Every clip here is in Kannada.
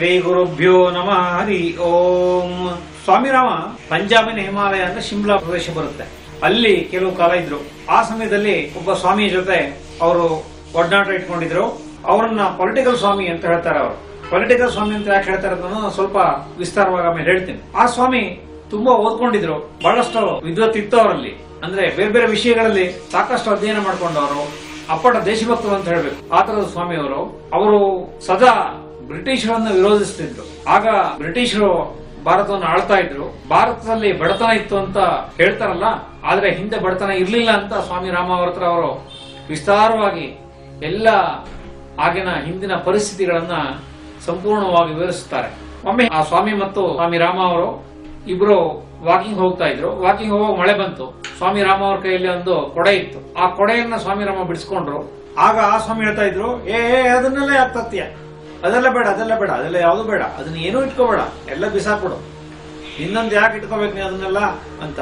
ಶ್ರೀ ಗುರುಭ್ಯೋ ನಮಃ ಹರಿ ಓಂ ಸ್ವಾಮಿರಾಮ ಪಂಜಾಬಿನ ಹಿಮಾಲಯ ಅಂತ ಶಿಮ್ಲಾ ಪ್ರದೇಶ ಬರುತ್ತೆ ಅಲ್ಲಿ ಕೆಲವು ಕಾಲ ಇದ್ರು ಆ ಸಮಯದಲ್ಲಿ ಒಬ್ಬ ಸ್ವಾಮಿಯ ಜೊತೆ ಅವರು ಒಡನಾಟ ಇಟ್ಕೊಂಡಿದ್ರು ಅವರನ್ನ ಪೊಲಿಟಿಕಲ್ ಸ್ವಾಮಿ ಅಂತ ಹೇಳ್ತಾರೆ ಅವರು ಪೊಲಿಟಿಕಲ್ ಸ್ವಾಮಿ ಅಂತ ಯಾಕೆ ಹೇಳ್ತಾರೆ ಅನ್ನೋದನ್ನ ಸ್ವಲ್ಪ ವಿಸ್ತಾರವಾಗಿ ಆಮೇಲೆ ಹೇಳ್ತೀನಿ ಆ ಸ್ವಾಮಿ ತುಂಬಾ ಓದ್ಕೊಂಡಿದ್ರು ಬಹಳಷ್ಟು ವಿದ್ವತ್ ಇತ್ತು ಅವರಲ್ಲಿ ಅಂದ್ರೆ ಬೇರೆ ಬೇರೆ ವಿಷಯಗಳಲ್ಲಿ ಸಾಕಷ್ಟು ಅಧ್ಯಯನ ಮಾಡ್ಕೊಂಡವರು ಅಪ್ಪಟ ದೇಶಭಕ್ತರು ಅಂತ ಹೇಳ್ಬೇಕು ಆ ತರದ ಸ್ವಾಮಿ ಅವರು ಅವರು ಸದಾ ಬ್ರಿಟಿಷರನ್ನ ವಿರೋಧಿಸ್ತಿದ್ರು ಆಗ ಬ್ರಿಟಿಷರು ಭಾರತವನ್ನು ಆಳ್ತಾ ಇದ್ರು ಭಾರತದಲ್ಲಿ ಬಡತನ ಇತ್ತು ಅಂತ ಹೇಳ್ತಾರಲ್ಲ ಆದ್ರೆ ಹಿಂದೆ ಬಡತನ ಇರ್ಲಿಲ್ಲ ಅಂತ ಸ್ವಾಮಿ ರಾಮ ಅವ್ರ ಹತ್ರ ಅವರು ವಿಸ್ತಾರವಾಗಿ ಎಲ್ಲ ಆಗಿನ ಹಿಂದಿನ ಪರಿಸ್ಥಿತಿಗಳನ್ನ ಸಂಪೂರ್ಣವಾಗಿ ವಿವರಿಸುತ್ತಾರೆ ಒಮ್ಮೆ ಆ ಸ್ವಾಮಿ ಮತ್ತು ಸ್ವಾಮಿ ರಾಮ ಅವರು ಇಬ್ರು ವಾಕಿಂಗ್ ಹೋಗ್ತಾ ಇದ್ರು ವಾಕಿಂಗ್ ಹೋಗುವಾಗ ಮಳೆ ಬಂತು ಸ್ವಾಮಿ ರಾಮ ಅವ್ರ ಕೈಯಲ್ಲಿ ಒಂದು ಕೊಡೆ ಇತ್ತು ಆ ಕೊಡೆಯನ್ನ ಸ್ವಾಮಿ ರಾಮ ಬಿಡಿಸ್ಕೊಂಡ್ರು ಆಗ ಆ ಸ್ವಾಮಿ ಹೇಳ್ತಾ ಇದ್ರು ಏ ಏ, ಅದನ್ನೆಲ್ಲ ಯಾಕೆ ತತ್ತೀಯ ಅದೆಲ್ಲ ಬೇಡ ಅದೆಲ್ಲ ಬೇಡ ಅದೆಲ್ಲ ಯಾವುದು ಬೇಡ ಅದನ್ನ ಏನೂ ಇಟ್ಕೋಬೇಡ ಎಲ್ಲ ಬಿಸಾಕ್ಬಿಡು ಇನ್ನೊಂದು ಯಾಕೆ ಇಟ್ಕೋಬೇಕು ನೀ ಅದನ್ನೆಲ್ಲ ಅಂತ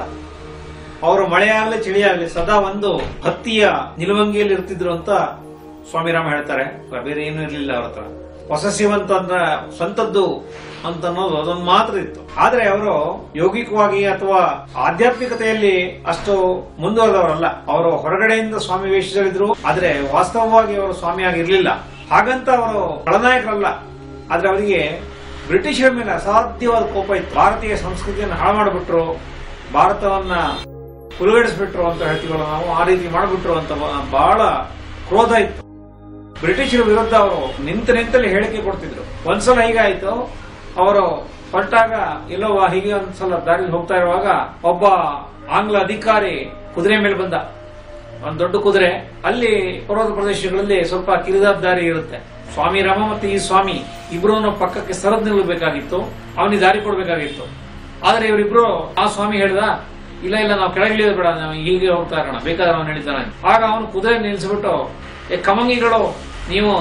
ಅವರು ಮಳೆ ಆಗ್ಲಿ ಚಳಿ ಆಗ್ಲಿ ಸದಾ ಒಂದು ಹತ್ತಿಯ ನಿಲುವಂಗಿಯಲ್ಲಿ ಇರ್ತಿದ್ರು ಅಂತ ಸ್ವಾಮಿರಾಮ ಹೇಳ್ತಾರೆ ಬೇರೆ ಏನೂ ಇರ್ಲಿಲ್ಲ ಅವ್ರ ಹತ್ರ ಪೊಸೆಸಿವ್ ಅಂತ ಅಂದ್ರೆ ಸ್ವಂತದ್ದು ಅಂತ ಅನ್ನೋದು ಅದೊಂದು ಮಾತ್ರ ಇತ್ತು ಆದ್ರೆ ಅವರು ಯೌಗಿಕವಾಗಿ ಅಥವಾ ಆಧ್ಯಾತ್ಮಿಕತೆಯಲ್ಲಿ ಅಷ್ಟು ಮುಂದುವರೆದವರಲ್ಲ ಅವರು ಹೊರಗಡೆಯಿಂದ ಸ್ವಾಮಿ ವೇಷದಲ್ಲಿದ್ರು ಆದ್ರೆ ವಾಸ್ತವವಾಗಿ ಅವರು ಸ್ವಾಮಿಯಾಗಿರ್ಲಿಲ್ಲ ಹಾಗಂತ ಅವರು ಖಳನಾಯಕರಲ್ಲ ಆದ್ರೆ ಅವರಿಗೆ ಬ್ರಿಟಿಷರ ಮೇಲೆ ಅಸಾಧ್ಯವಾದ ಕೋಪ ಇತ್ತು ಭಾರತೀಯ ಸಂಸ್ಕೃತಿಯನ್ನು ಹಾಳು ಮಾಡಿಬಿಟ್ರು ಭಾರತವನ್ನ ಉಲ್ಗಡಿಸ್ಬಿಟ್ರು ಅಂತ ಹೇಳ್ತೀವಲ್ಲ ನಾವು ಆ ರೀತಿ ಮಾಡಿಬಿಟ್ರು ಅಂತ ಬ- ಬಹಳ ಕ್ರೋಧ ಇತ್ತು ಬ್ರಿಟಿಷರ ವಿರುದ್ಧ ಅವರು ನಿಂತ ನಿಂತಲ್ಲಿ ಹೇಳಿಕೆ ಕೊಡ್ತಿದ್ರು ಒಂದ್ಸಲ ಹೀಗಾಯ್ತು ಅವರು ಹೊರಟಾಗ ಎಲ್ಲೋ ಹೀಗೆ ಒಂದ್ಸಲ ದಾರಿಲಿ ಹೋಗ್ತಾ ಇರುವಾಗ ಒಬ್ಬ ಆಂಗ್ಲ ಅಧಿಕಾರಿ ಕುದುರೆ ಮೇಲೆ ಬಂದ ಒಂದ್ ದೊಡ್ಡ ಕುದುರೆ ಅಲ್ಲಿ ಪರ್ವತ ಪ್ರದೇಶಗಳಲ್ಲಿ ಸ್ವಲ್ಪ ಕಿರಿದಾದ ದಾರಿ ಇರುತ್ತೆ ಸ್ವಾಮಿ ರಾಮ ಮತ್ತೆ ಈ ಸ್ವಾಮಿ ಇಬ್ರು ಪಕ್ಕಕ್ಕೆ ಸರದ್ ನಿಲ್ಲಬೇಕಾಗಿತ್ತು ಅವನಿಗೆ ದಾರಿ ಕೊಡ್ಬೇಕಾಗಿತ್ತು ಆದ್ರೆ ಇವರಿಬ್ರು ಆ ಸ್ವಾಮಿ ಹೇಳ್ದ ಇಲ್ಲ ಇಲ್ಲ ನಾವು ಕೆಳಗೆ ಇಳಿಯೋದು ಬೇಡ ನಾವು ಹೀಗೆ ಹೋಗ್ತಾ ಇರೋಣ ಬೇಕಾದ್ರೆ ಅವನು ನಡೀತಾನೆ ಆಗ ಅವನು ಕುದುರೆ ನಿಲ್ಲಿಸ್ಬಿಟ್ಟು ಏ ಕಮಂಗಿಗಳು ನೀವು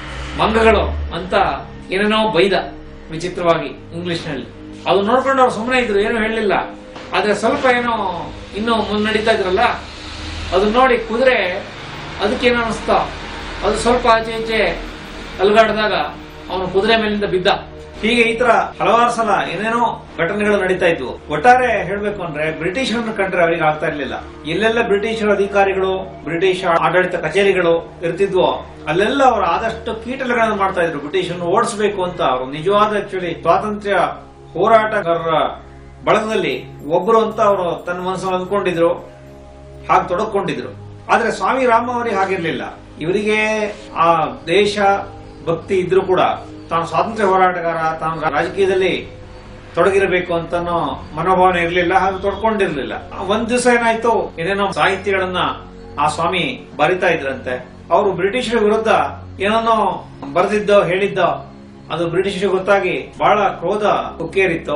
ಮಂಗಗಳು ಅಂತ ಏನೇನೋ ಬೈದ ವಿಚಿತ್ರವಾಗಿ ಇಂಗ್ಲಿಷ್ ನಲ್ಲಿ ಅದು ನೋಡ್ಕೊಂಡು ಅವ್ರು ಸುಮ್ಮನೆ ಇದ್ರು ಏನು ಹೇಳಲಿಲ್ಲ ಆದ್ರೆ ಸ್ವಲ್ಪ ಏನೋ ಇನ್ನೂ ಮುನ್ನಡೀತಾ ಇದ್ರಲ್ಲ ಅದು ನೋಡಿ ಕುದುರೆ ಅದಕ್ಕೇನು ಅನಿಸ್ತ ಅದು ಸ್ವಲ್ಪ ಆಚೆ ಈಚೆ ಅಲ್ಗಾಡಿದಾಗ ಅವನು ಕುದುರೆ ಮೇಲಿಂದ ಬಿದ್ದ ಹೀಗೆ ಈ ತರ ಹಲವಾರು ಸಲ ಏನೇನೋ ಘಟನೆಗಳು ನಡೀತಾ ಇದ್ವು ಒಟ್ಟಾರೆ ಹೇಳ್ಬೇಕು ಅಂದ್ರೆ ಬ್ರಿಟಿಷರನ್ನು ಕಂಡ್ರೆ ಅವರಿಗೆ ಆಗ್ತಾ ಇರ್ಲಿಲ್ಲ ಎಲ್ಲೆಲ್ಲ ಬ್ರಿಟಿಷರ ಅಧಿಕಾರಿಗಳು ಬ್ರಿಟಿಷ್ ಆಡಳಿತ ಕಚೇರಿಗಳು ಇರ್ತಿದ್ವೋ ಅಲ್ಲೆಲ್ಲ ಅವರು ಆದಷ್ಟು ಕೀಟಲೆಗಳನ್ನು ಮಾಡ್ತಾ ಇದ್ರು ಬ್ರಿಟಿಷರನ್ನು ಓಡಿಸಬೇಕು ಅಂತ ಅವರು ನಿಜವಾದ ಆಕ್ಚುಲಿ ಸ್ವಾತಂತ್ರ್ಯ ಹೋರಾಟಗಾರರ ಬಳಗದಲ್ಲಿ ಒಬ್ಬರು ಅಂತ ಅವರು ತನ್ನ ಮನಸ್ಸನ್ನು ಅಂದ್ಕೊಂಡಿದ್ರು ಹಾಗೆ ತೊಡಕೊಂಡಿದ್ರು ಆದ್ರೆ ಸ್ವಾಮಿ ರಾಮ ಅವರಿಗೆ ಹಾಗಿರ್ಲಿಲ್ಲ ಇವರಿಗೆ ಆ ದೇಶ ಭಕ್ತಿ ಇದ್ರೂ ಕೂಡ ತಾನು ಸ್ವಾತಂತ್ರ್ಯ ಹೋರಾಟಗಾರ ತಾನು ರಾಜಕೀಯದಲ್ಲಿ ತೊಡಗಿರಬೇಕು ಅಂತ ಮನೋಭಾವನೆ ಇರಲಿಲ್ಲ ಹಾಗೆ ತೊಡ್ಕೊಂಡಿರ್ಲಿಲ್ಲ ಒಂದ್ ದಿವಸ ಏನಾಯ್ತು ಏನೇನೋ ಸಾಹಿತ್ಯಗಳನ್ನ ಆ ಸ್ವಾಮಿ ಬರಿತಾ ಇದ್ರಂತೆ ಅವರು ಬ್ರಿಟಿಷರ ವಿರುದ್ಧ ಏನನ್ನೋ ಬರೆದಿದ್ದೋ ಹೇಳಿದ್ದೋ ಅದು ಬ್ರಿಟಿಷರಿಗೆ ಗೊತ್ತಾಗಿ ಬಹಳ ಕ್ರೋಧ ಉಕ್ಕೇರಿತ್ತು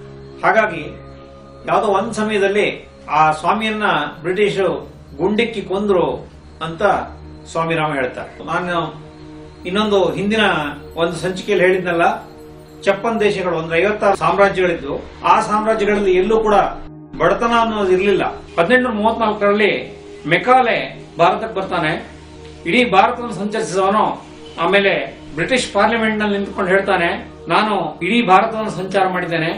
ಹಾಗಾಗಿ ಯಾವುದೋ ಒಂದ್ ಸಮಯದಲ್ಲಿ ಆ ಸ್ವಾಮಿಯನ್ನ ಬ್ರಿಟಿಷರು ಗುಂಡಿಕ್ಕಿ ಕೊಂದ್ರು ಅಂತ ಸ್ವಾಮಿ ರಾಮ ಹೇಳ್ತಾರೆ ನಾನು ಇನ್ನೊಂದು ಹಿಂದಿನ ಒಂದು ಸಂಚಿಕೆಯಲ್ಲಿ ಹೇಳಿದ್ನಲ್ಲ ಚಪ್ಪನ್ ದೇಶಗಳು ಒಂದು ಐವತ್ತಾರು ಸಾಮ್ರಾಜ್ಯಗಳಿದ್ದು ಆ ಸಾಮ್ರಾಜ್ಯಗಳಲ್ಲಿ ಎಲ್ಲೂ ಕೂಡ ಬಡತನ ಅನ್ನೋದು ಇರಲಿಲ್ಲ ಹದಿನೆಂಟುನೂರ ಮೂವತ್ನಾಲ್ಕರಲ್ಲಿ ಮೆಕಾಲೆ ಭಾರತಕ್ಕೆ ಬರ್ತಾನೆ ಇಡೀ ಭಾರತವನ್ನು ಸಂಚರಿಸಿದವನು ಆಮೇಲೆ ಬ್ರಿಟಿಷ್ ಪಾರ್ಲಿಮೆಂಟ್ ನಲ್ಲಿ ನಿಂತ್ಕೊಂಡು ಹೇಳ್ತಾನೆ ನಾನು ಇಡೀ ಭಾರತವನ್ನು ಸಂಚಾರ ಮಾಡಿದ್ದೇನೆ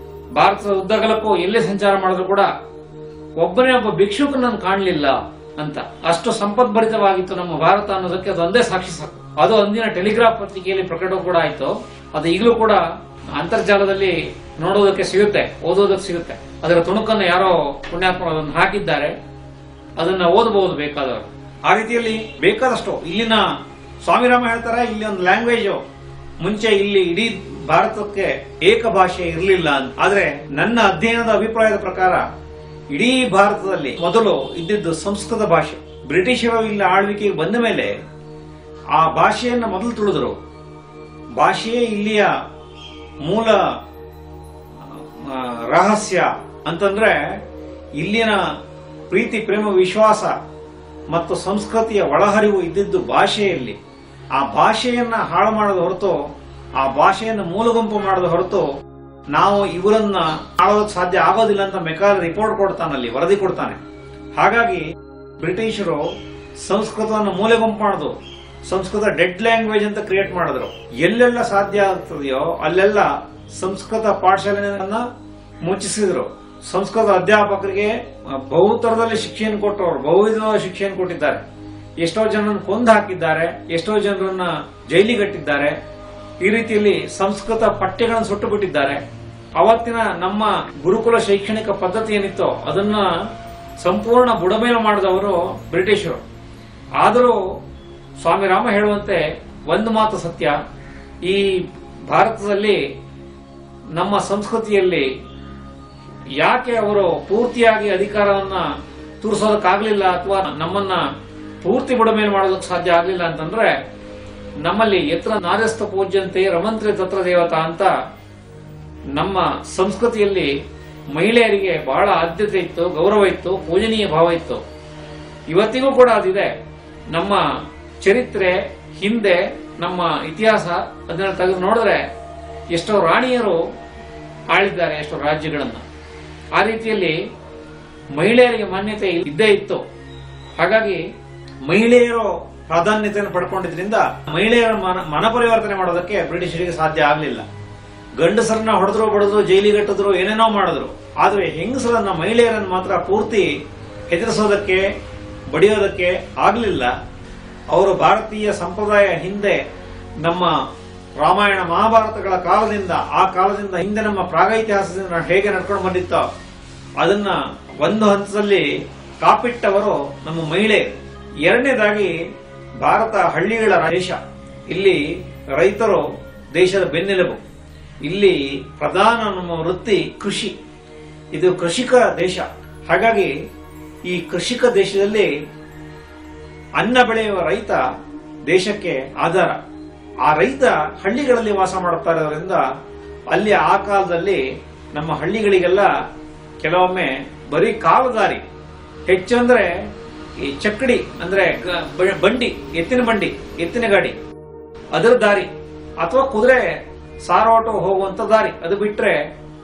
ಭಾರತದ ಉದ್ದಗಲಕ್ಕೂ ಎಲ್ಲೇ ಸಂಚಾರ ಮಾಡಿದ್ರು ಕೂಡ ಒಬ್ಬನೇ ಒಬ್ಬ ಭಿಕ್ಷುಕ ನಾನು ಕಾಣಲಿಲ್ಲ ಅಂತ ಅಷ್ಟು ಸಂಪದ್ಭರಿತವಾಗಿತ್ತು ನಮ್ಮ ಭಾರತ ಅನ್ನೋದಕ್ಕೆ ಅದೊಂದೇ ಸಾಕ್ಷಿ ಸಾಕು ಅದು ಅಂದಿನ ಟೆಲಿಗ್ರಾಫ್ ಪತ್ರಿಕೆಯಲ್ಲಿ ಪ್ರಕಟ ಕೂಡ ಆಯ್ತು ಅದು ಈಗಲೂ ಕೂಡ ಅಂತರ್ಜಾಲದಲ್ಲಿ ನೋಡೋದಕ್ಕೆ ಸಿಗುತ್ತೆ ಓದೋದಕ್ಕೆ ಸಿಗುತ್ತೆ ಅದರ ತುಣುಕನ್ನು ಯಾರೋ ಪುಣ್ಯಾತ್ಮರು ಅದನ್ನು ಹಾಕಿದ್ದಾರೆ ಅದನ್ನ ಓದಬಹುದು ಬೇಕಾದವರು ಆ ರೀತಿಯಲ್ಲಿ ಬೇಕಾದಷ್ಟು ಇಲ್ಲಿನ ಸ್ವಾಮಿರಾಮ ಹೇಳ್ತಾರೆ ಇಲ್ಲಿ ಒಂದು ಲ್ಯಾಂಗ್ವೇಜ್ ಮುಂಚೆ ಇಲ್ಲಿ ಇಡೀ ಭಾರತಕ್ಕೆ ಏಕ ಭಾಷೆ ಇರಲಿಲ್ಲ ಅಂತ ಆದ್ರೆ ನನ್ನ ಅಧ್ಯಯನದ ಅಭಿಪ್ರಾಯದ ಪ್ರಕಾರ ಇಡೀ ಭಾರತದಲ್ಲಿ ಮೊದಲು ಇದ್ದಿದ್ದು ಸಂಸ್ಕೃತ ಭಾಷೆ ಬ್ರಿಟಿಷರು ಇಲ್ಲಿ ಆಳ್ವಿಕೆಗೆ ಬಂದ ಮೇಲೆ ಆ ಭಾಷೆಯನ್ನ ಮೊದಲು ತುಳಿದ್ರು ಭಾಷೆಯೇ ಇಲ್ಲಿಯ ಮೂಲ ಆ, ರಹಸ್ಯ ಅಂತಂದ್ರೆ ಇಲ್ಲಿನ ಪ್ರೀತಿ ಪ್ರೇಮ ವಿಶ್ವಾಸ ಮತ್ತು ಸಂಸ್ಕೃತಿಯ ಒಳಹರಿವು ಇದ್ದಿದ್ದು ಭಾಷೆಯಲ್ಲಿ ಆ ಭಾಷೆಯನ್ನ ಹಾಳು ಮಾಡದ ಹೊರತು ಆ ಭಾಷೆಯನ್ನು ಮೂಲಗುಂಪು ಮಾಡದ ಹೊರತು ನಾವು ಇವರನ್ನ ಆಳೋದಕ್ಕೆ ಸಾಧ್ಯ ಆಗೋದಿಲ್ಲ ಅಂತ ಮೆಕಾಲ್ ರಿಪೋರ್ಟ್ ಕೊಡ್ತಾನಲ್ಲಿ ವರದಿ ಕೊಡ್ತಾನೆ ಹಾಗಾಗಿ ಬ್ರಿಟಿಷರು ಸಂಸ್ಕೃತವನ್ನು ಮೂಲೆಗುಂಪು ಮಾಡುದು ಸಂಸ್ಕೃತ ಡೆಡ್ ಲ್ಯಾಂಗ್ವೇಜ್ ಅಂತ ಕ್ರಿಯೇಟ್ ಮಾಡಿದ್ರು ಎಲ್ಲೆಲ್ಲ ಸಾಧ್ಯ ಆಗ್ತದೆಯೋ ಅಲ್ಲೆಲ್ಲ ಸಂಸ್ಕೃತ ಪಾಠಶಾಲೆಯನ್ನ ಮುಚ್ಚಿಸಿದ್ರು ಸಂಸ್ಕೃತ ಅಧ್ಯಾಪಕರಿಗೆ ಬಹುತರದಲ್ಲಿ ಶಿಕ್ಷೆಯನ್ನು ಕೊಟ್ಟವರು ಬಹುವಿಧವಾದ ಶಿಕ್ಷೆಯನ್ನು ಕೊಟ್ಟಿದ್ದಾರೆ ಎಷ್ಟೋ ಜನರನ್ನು ಕೊಂದು ಹಾಕಿದ್ದಾರೆ ಎಷ್ಟೋ ಜನರನ್ನ ಜೈಲಿಗಟ್ಟಿದ್ದಾರೆ ಈ ರೀತಿಯಲ್ಲಿ ಸಂಸ್ಕೃತ ಪಠ್ಯಗಳನ್ನು ಸುಟ್ಟು ಬಿಟ್ಟಿದ್ದಾರೆ ಅವತ್ತಿನ ನಮ್ಮ ಗುರುಕುಲ ಶೈಕ್ಷಣಿಕ ಪದ್ಧತಿ ಏನಿತ್ತೋ ಅದನ್ನ ಸಂಪೂರ್ಣ ಬುಡಮೇಲು ಮಾಡಿದವರು ಬ್ರಿಟಿಷರು ಆದರೂ ಸ್ವಾಮಿ ರಾಮ ಹೇಳುವಂತೆ ಒಂದು ಮಾತು ಸತ್ಯ ಈ ಭಾರತದಲ್ಲಿ ನಮ್ಮ ಸಂಸ್ಕೃತಿಯಲ್ಲಿ ಯಾಕೆ ಅವರು ಪೂರ್ತಿಯಾಗಿ ಅಧಿಕಾರವನ್ನ ತೂರಿಸೋದಕ್ಕಾಗ್ಲಿಲ್ಲ ಅಥವಾ ನಮ್ಮನ್ನ ಪೂರ್ತಿ ಬುಡಮೇಲು ಮಾಡೋದಕ್ಕೆ ಸಾಧ್ಯ ಆಗ್ಲಿಲ್ಲ ಅಂತಂದ್ರೆ ನಮ್ಮಲ್ಲಿ ಎತ್ರ ನಾರ್ಯಸ್ಥ ಪೂಜ್ಯಂತೆ ರಮಂತ್ರಿ ತತ್ರ ದೇವತಾ ಅಂತ ನಮ್ಮ ಸಂಸ್ಕೃತಿಯಲ್ಲಿ ಮಹಿಳೆಯರಿಗೆ ಬಹಳ ಆದ್ಯತೆ ಇತ್ತು ಗೌರವ ಇತ್ತು ಪೂಜನೀಯ ಭಾವ ಇತ್ತು ಇವತ್ತಿಗೂ ಕೂಡ ಅದಿದೆ ನಮ್ಮ ಚರಿತ್ರೆ ಹಿಂದೆ ನಮ್ಮ ಇತಿಹಾಸ ಅದನ್ನ ತೆಗೆದು ನೋಡಿದ್ರೆ ಎಷ್ಟೋ ರಾಣಿಯರು ಆಳಿದ್ದಾರೆ ಎಷ್ಟೋ ರಾಜ್ಯಗಳನ್ನ ಆ ರೀತಿಯಲ್ಲಿ ಮಹಿಳೆಯರಿಗೆ ಮಾನ್ಯತೆ ಇದ್ದೇ ಇತ್ತು ಹಾಗಾಗಿ ಮಹಿಳೆಯರು ಪ್ರಾಧಾನ್ಯತೆಯನ್ನು ಪಡ್ಕೊಂಡಿದ್ರಿಂದ ಮಹಿಳೆಯರ ಮನ ಮನ ಪರಿವರ್ತನೆ ಮಾಡೋದಕ್ಕೆ ಬ್ರಿಟಿಷರಿಗೆ ಸಾಧ್ಯ ಆಗಲಿಲ್ಲ ಗಂಡಸರನ್ನ ಹೊಡೆದ್ರು ಬಡದ್ರು ಜೈಲಿಗಟ್ಟಿದ್ರು ಏನೇನೋ ಮಾಡಿದ್ರು ಆದ್ರೆ ಹೆಂಗಸರನ್ನ ಮಹಿಳೆಯರನ್ನ ಮಾತ್ರ ಪೂರ್ತಿ ಹೆದರಿಸೋದಕ್ಕೆ ಬಡಿಯೋದಕ್ಕೆ ಆಗಲಿಲ್ಲ ಅವರು ಭಾರತೀಯ ಸಂಪ್ರದಾಯ ಹಿಂದೆ ನಮ್ಮ ರಾಮಾಯಣ ಮಹಾಭಾರತಗಳ ಕಾಲದಿಂದ ಆ ಕಾಲದಿಂದ ಹಿಂದೆ ನಮ್ಮ ಪ್ರಾಗೈತಿಹಾಸದಿಂದ ಹೇಗೆ ನಡ್ಕೊಂಡು ಬಂದಿತ್ತೋ ಅದನ್ನ ಒಂದು ಹಂತದಲ್ಲಿ ಕಾಪಿಟ್ಟವರು ನಮ್ಮ ಮಹಿಳೆ ಎರಡನೇದಾಗಿ ಭಾರತ ಹಳ್ಳಿಗಳ ದೇಶ ಇಲ್ಲಿ ರೈತರು ದೇಶದ ಬೆನ್ನೆಲುಬು ಇಲ್ಲಿ ಪ್ರಧಾನ ನಮ್ಮ ವೃತ್ತಿ ಕೃಷಿ ಇದು ಕೃಷಿಕ ದೇಶ ಹಾಗಾಗಿ ಈ ಕೃಷಿಕ ದೇಶದಲ್ಲಿ ಅನ್ನ ಬೆಳೆಯುವ ರೈತ ದೇಶಕ್ಕೆ ಆಧಾರ ಆ ರೈತ ಹಳ್ಳಿಗಳಲ್ಲಿ ವಾಸ ಮಾಡುತ್ತಾ ಇರೋದ್ರಿಂದ ಅಲ್ಲಿ ಆ ಕಾಲದಲ್ಲಿ ನಮ್ಮ ಹಳ್ಳಿಗಳಿಗೆಲ್ಲ ಕೆಲವೊಮ್ಮೆ ಬರೀ ಕಾಲುದಾರಿ ಹೆಚ್ಚು ಅಂದ್ರೆ ಈ ಚಕ್ಕಡಿ ಅಂದ್ರೆ ಗ- ಬ- ಬಂಡಿ ಎತ್ತಿನ ಬಂಡಿ ಎತ್ತಿನ ಗಾಡಿ ಅದರ ದಾರಿ ಅಥವಾ ಕುದುರೆ ಸಾರೋಟು ಹೋಗುವಂತ ದಾರಿ ಅದು ಬಿಟ್ರೆ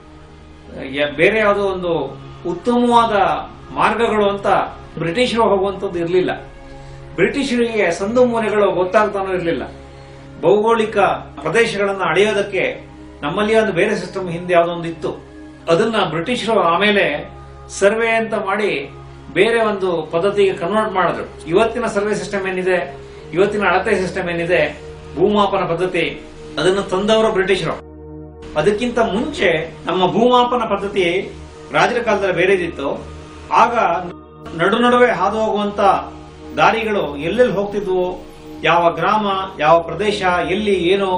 ಯ- ಬೇರೆ ಯಾವುದೋ ಒಂದು ಉತ್ತಮವಾದ ಮಾರ್ಗಗಳು ಅಂತ ಬ್ರಿಟಿಷರು ಹೋಗುವಂತದ್ದು ಇರಲಿಲ್ಲ ಬ್ರಿಟಿಷರಿಗೆ ಸಂದು ಮೂಲೆಗಳು ಗೊತ್ತಾಗ್ತಾನೂ ಇರಲಿಲ್ಲ ಭೌಗೋಳಿಕ ಪ್ರದೇಶಗಳನ್ನು ಅಳೆಯೋದಕ್ಕೆ ನಮ್ಮಲ್ಲಿ ಒಂದು ಬೇರೆ ಸಿಸ್ಟಮ್ ಹಿಂದೆ ಯಾವುದೋ ಒಂದು ಇತ್ತು ಅದನ್ನ ಬ್ರಿಟಿಷರು ಆಮೇಲೆ ಸರ್ವೆ ಅಂತ ಮಾಡಿ ಬೇರೆ ಒಂದು ಪದ್ಧತಿಗೆ ಕನ್ವರ್ಟ್ ಮಾಡಿದ್ರು ಇವತ್ತಿನ ಸರ್ವೆ ಸಿಸ್ಟಮ್ ಏನಿದೆ ಇವತ್ತಿನ ಅಳತೆ ಸಿಸ್ಟಮ್ ಏನಿದೆ ಭೂಮಾಪನ ಪದ್ಧತಿ ಅದನ್ನು ತಂದವರು ಬ್ರಿಟಿಷರು ಅದಕ್ಕಿಂತ ಮುಂಚೆ ನಮ್ಮ ಭೂಮಾಪನ ಪದ್ಧತಿ ರಾಜರ ಕಾಲದಲ್ಲಿ ಬೇರೆದಿತ್ತು ಆಗ ನಡು ನಡುವೆ ಹಾದು ಹೋಗುವಂತ ದಾರಿಗಳು ಎಲ್ಲೆಲ್ಲಿ ಹೋಗ್ತಿದ್ವು ಯಾವ ಗ್ರಾಮ ಯಾವ ಪ್ರದೇಶ ಎಲ್ಲಿ ಏನು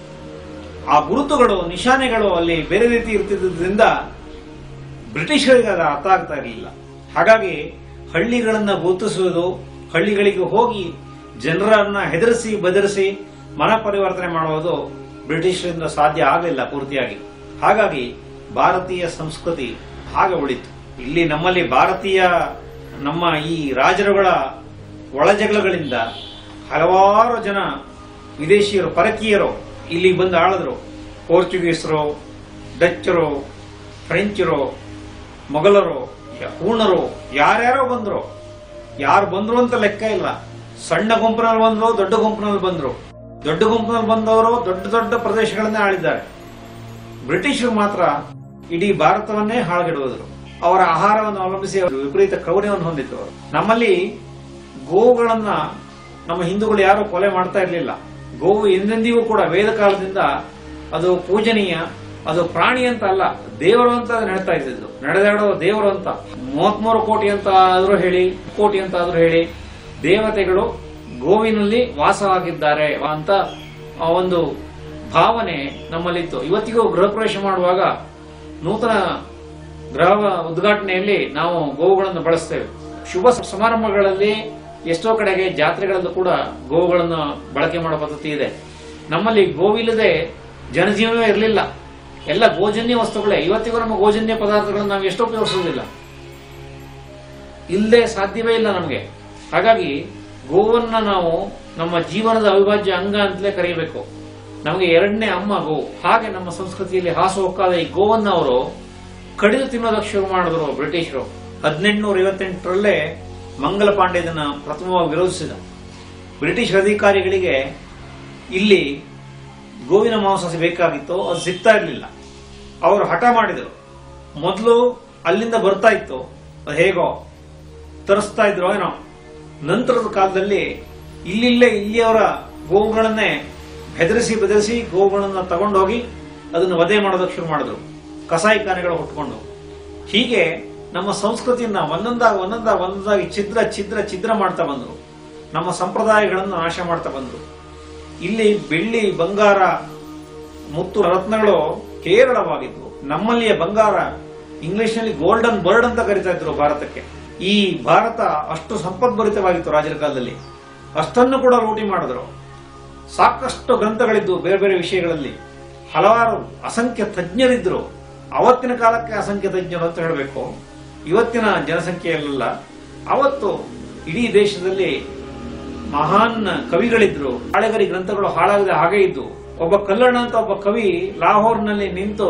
ಆ ಗುರುತುಗಳು ನಿಶಾನೆಗಳು ಅಲ್ಲಿ ಬೇರೆ ರೀತಿ ಇರ್ತಿದ್ದರಿಂದ ಬ್ರಿಟಿಷರಿಗೆ ಅದು ಅರ್ಥ ಆಗ್ತಾ ಇರಲಿಲ್ಲ ಹಾಗಾಗಿ ಹಳ್ಳಿಗಳನ್ನ ಗುರುತಿಸುವುದು ಹಳ್ಳಿಗಳಿಗೆ ಹೋಗಿ ಜನರನ್ನ ಹೆದರಿಸಿ ಬೆದರಿಸಿ ಮನ ಪರಿವರ್ತನೆ ಮಾಡುವುದು ಬ್ರಿಟಿಷರಿಂದ ಸಾಧ್ಯ ಆಗಲಿಲ್ಲ ಪೂರ್ತಿಯಾಗಿ ಹಾಗಾಗಿ ಭಾರತೀಯ ಸಂಸ್ಕೃತಿ ಹಾಗೆ ಉಳಿತು ಇಲ್ಲಿ ನಮ್ಮಲ್ಲಿ ಭಾರತೀಯ ನಮ್ಮ ಈ ರಾಜರುಗಳ ಒಳಜಗಳಗಳಿಂದ ಹಲವಾರು ಜನ ವಿದೇಶಿಯರು ಪರಕೀಯರು ಇಲ್ಲಿ ಬಂದು ಆಳಿದ್ರು ಪೋರ್ಚುಗೀಸರು ಡಚ್ಚರು ಫ್ರೆಂಚರು ಮೊಘಲರು ಪೂರ್ಣರು ಯಾರ್ಯಾರೋ ಬಂದ್ರು ಯಾರು ಬಂದ್ರು ಅಂತ ಲೆಕ್ಕ ಇಲ್ಲ ಸಣ್ಣ ಗುಂಪಿನಲ್ಲಿ ಬಂದ್ರು ದೊಡ್ಡ ಗುಂಪಿನಲ್ಲಿ ಬಂದ್ರು ದೊಡ್ಡ ಗುಂಪಿನಲ್ಲಿ ಬಂದವರು ದೊಡ್ಡ ದೊಡ್ಡ ಪ್ರದೇಶಗಳನ್ನೇ ಆಳಿದ್ದಾರೆ ಬ್ರಿಟಿಷರು ಮಾತ್ರ ಇಡೀ ಭಾರತವನ್ನೇ ಹಾಳುಗೆಡುವುದರು ಅವರ ಆಹಾರವನ್ನು ಅವಲಂಬಿಸಿ ಅವರು ವಿಪರೀತ ಕ್ರೌರ್ಯವನ್ನು ಹೊಂದಿತ್ತು ಅವರು ನಮ್ಮಲ್ಲಿ ಗೋವುಗಳನ್ನ ನಮ್ಮ ಹಿಂದೂಗಳು ಯಾರು ಕೊಲೆ ಮಾಡ್ತಾ ಇರಲಿಲ್ಲ ಗೋವು ಎಂದೆಂದಿಗೂ ಕೂಡ ವೇದ ಕಾಲದಿಂದ ಅದು ಪೂಜನೀಯ ಅದು ಪ್ರಾಣಿ ಅಂತ ಅಲ್ಲ ದೇವರು ಅಂತ ಅದನ್ನ ಹೇಳ್ತಾ ಇದ್ದಿದ್ದು ನಡೆದಾಡೋ ದೇವರು ಅಂತ ಮೂವತ್ಮೂರು ಕೋಟಿ ಅಂತ ಆದ್ರೂ ಹೇಳಿ ಕೋಟಿ ಅಂತ ಆದ್ರೂ ಹೇಳಿ ದೇವತೆಗಳು ಗೋವಿನಲ್ಲಿ ವಾಸವಾಗಿದ್ದಾರೆ ಅಂತ ಆ ಒಂದು ಭಾವನೆ ನಮ್ಮಲ್ಲಿತ್ತು ಇವತ್ತಿಗೂ ಗೃಹ ಪ್ರವೇಶ ಮಾಡುವಾಗ ನೂತನ ಗೃಹ ಉದ್ಘಾಟನೆಯಲ್ಲಿ ನಾವು ಗೋವುಗಳನ್ನು ಬಳಸ್ತೇವೆ ಶುಭ ಸಮಾರಂಭಗಳಲ್ಲಿ ಎಷ್ಟೋ ಕಡೆಗೆ ಜಾತ್ರೆಗಳಲ್ಲೂ ಕೂಡ ಗೋವುಗಳನ್ನು ಬಳಕೆ ಮಾಡೋ ಪದ್ಧತಿ ಇದೆ ನಮ್ಮಲ್ಲಿ ಗೋವಿಲ್ಲದೆ ಜನಜೀವನವೇ ಇರಲಿಲ್ಲ ಎಲ್ಲ ಗೋಜನ್ಯ ವಸ್ತುಗಳೇ ಇವತ್ತಿಗೂ ನಮ್ಮ ಗೋಜನ್ಯ ಪದಾರ್ಥಗಳನ್ನು ನಾವು ಎಷ್ಟು ಉಪಯೋಗಿಸೋದಿಲ್ಲ ಇಲ್ಲದೆ ಸಾಧ್ಯವೇ ಇಲ್ಲ ನಮಗೆ ಹಾಗಾಗಿ ಗೋವನ್ನ ನಾವು ನಮ್ಮ ಜೀವನದ ಅವಿಭಾಜ್ಯ ಅಂಗ ಅಂತಲೇ ಕರೆಯಬೇಕು ನಮಗೆ ಎರಡನೇ ಅಮ್ಮ ಗೋ ಹಾಗೆ ನಮ್ಮ ಸಂಸ್ಕೃತಿಯಲ್ಲಿ ಹಾಸು ಹೊಕ್ಕಾದ ಈ ಗೋವನ್ನ ಅವರು ಕಡಿದು ತಿನ್ನೋದಕ್ಕೆ ಶುರು ಮಾಡಿದ್ರು ಬ್ರಿಟಿಷರು ಹದಿನೆಂಟುನೂರ ಐವತ್ತೆಂಟರಲ್ಲೇ ಮಂಗಲ ಪಾಂಡೆ ಇದನ್ನ ಪ್ರಥಮವಾಗಿ ವಿರೋಧಿಸಿದ ಬ್ರಿಟಿಷ್ ಅಧಿಕಾರಿಗಳಿಗೆ ಇಲ್ಲಿ ಗೋವಿನ ಮಾಂಸ ಬೇಕಾಗಿತ್ತು ಅದು ಸಿಗ್ತಾ ಇರಲಿಲ್ಲ ಅವರು ಹಠ ಮಾಡಿದರು ಮೊದಲು ಅಲ್ಲಿಂದ ಬರ್ತಾ ಇತ್ತು ಅದು ಹೇಗೋ ತರಿಸ್ತಾ ಇದ್ರು ಏನೋ ನಂತರದ ಕಾಲದಲ್ಲಿ ಇಲ್ಲಿಲ್ಲೇ ಇಲ್ಲಿಯವರ ಗೋವುಗಳನ್ನೇ ಬೆದರಿಸಿ ಬೆದರಿಸಿ ಗೋವುಗಳನ್ನ ತಗೊಂಡೋಗಿ ಅದನ್ನು ವಧೆ ಮಾಡೋದಕ್ಕೆ ಶುರು ಮಾಡಿದ್ರು ಕಸಾಯಿಖಾನೆಗಳು ಹುಟ್ಕೊಂಡು ಹೀಗೆ ನಮ್ಮ ಸಂಸ್ಕೃತಿಯನ್ನ ಒಂದೊಂದಾಗಿ ಒಂದೊಂದಾಗಿ ಒಂದೊಂದಾಗಿ ಛಿದ್ರ ಛಿದ್ರ ಛಿದ್ರ ಮಾಡ್ತಾ ಬಂದ್ರು ನಮ್ಮ ಸಂಪ್ರದಾಯಗಳನ್ನು ನಾಶ ಮಾಡ್ತಾ ಬಂದ್ರು ಇಲ್ಲಿ ಬೆಳ್ಳಿ ಬಂಗಾರ ಮುತ್ತು ರತ್ನಗಳು ಕೇರಳವಾಗಿದ್ವು ನಮ್ಮಲ್ಲಿಯ ಬಂಗಾರ ಇಂಗ್ಲಿಷ್ನಲ್ಲಿ ಗೋಲ್ಡನ್ ಬರ್ಡ್ ಅಂತ ಕರಿತಾ ಇದ್ರು ಭಾರತಕ್ಕೆ ಈ ಭಾರತ ಅಷ್ಟು ಸಂಪದ್ಭರಿತವಾಗಿತ್ತು ರಾಜರ ಕಾಲದಲ್ಲಿ ಅಷ್ಟನ್ನು ಕೂಡ ಲೂಟಿ ಮಾಡಿದ್ರು ಸಾಕಷ್ಟು ಗ್ರಂಥಗಳಿದ್ದು ಬೇರೆ ಬೇರೆ ವಿಷಯಗಳಲ್ಲಿ ಹಲವಾರು ಅಸಂಖ್ಯ ತಜ್ಞರಿದ್ರು ಅವತ್ತಿನ ಕಾಲಕ್ಕೆ ಅಸಂಖ್ಯ ತಜ್ಞರು ಅಂತ ಹೇಳಬೇಕು ಇವತ್ತಿನ ಜನಸಂಖ್ಯೆಯಲ್ಲ ಅವತ್ತು ಇಡೀ ದೇಶದಲ್ಲಿ ಮಹಾನ್ ಕವಿಗಳಿದ್ರು ಹಾಳೆಗರಿ ಗ್ರಂಥಗಳು ಹಾಳಾಗದೆ ಹಾಗೆ ಇದ್ದು ಒಬ್ಬ ಕಲ್ಲಣ್ಣ ಅಂತ ಒಬ್ಬ ಕವಿ ಲಾಹೋರ್ನಲ್ಲಿ ನಿಂತು